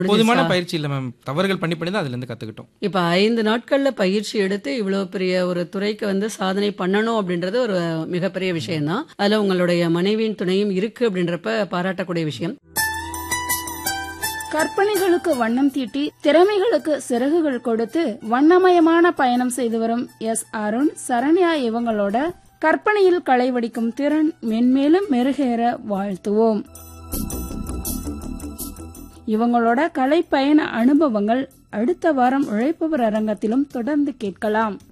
போதுமான பயிற்சி இல்ல மேம் தவறுகள் பண்ணி பண்ணி தான் அதுல இருந்து கத்துக்கிட்டோம் இப்ப ஐந்து நாட்கள்ல பயிற்சி எடுத்து இவ்வளவு பெரிய ஒரு துறைக்கு வந்து சாதனை பண்ணணும் அப்படின்றது ஒரு மிகப்பெரிய விஷயம்தான் அதுல உங்களுடைய மனைவியின் துணையும் இருக்கு அப்படின்றப்ப பாராட்டக்கூடிய விஷயம் கற்பனைகளுக்கு வண்ணம் தீட்டி திறமைகளுக்கு சிறகுகள் கொடுத்து வண்ணமயமான பயணம் செய்து வரும் எஸ் அருண் சரண்யா இவங்களோட கற்பனையில் களை வடிக்கும் திறன் மென்மேலும் மெருகேற வாழ்த்துவோம் இவங்களோட கலை பயண அனுபவங்கள் அடுத்த வாரம் உழைப்பவர் அரங்கத்திலும் தொடர்ந்து கேட்கலாம்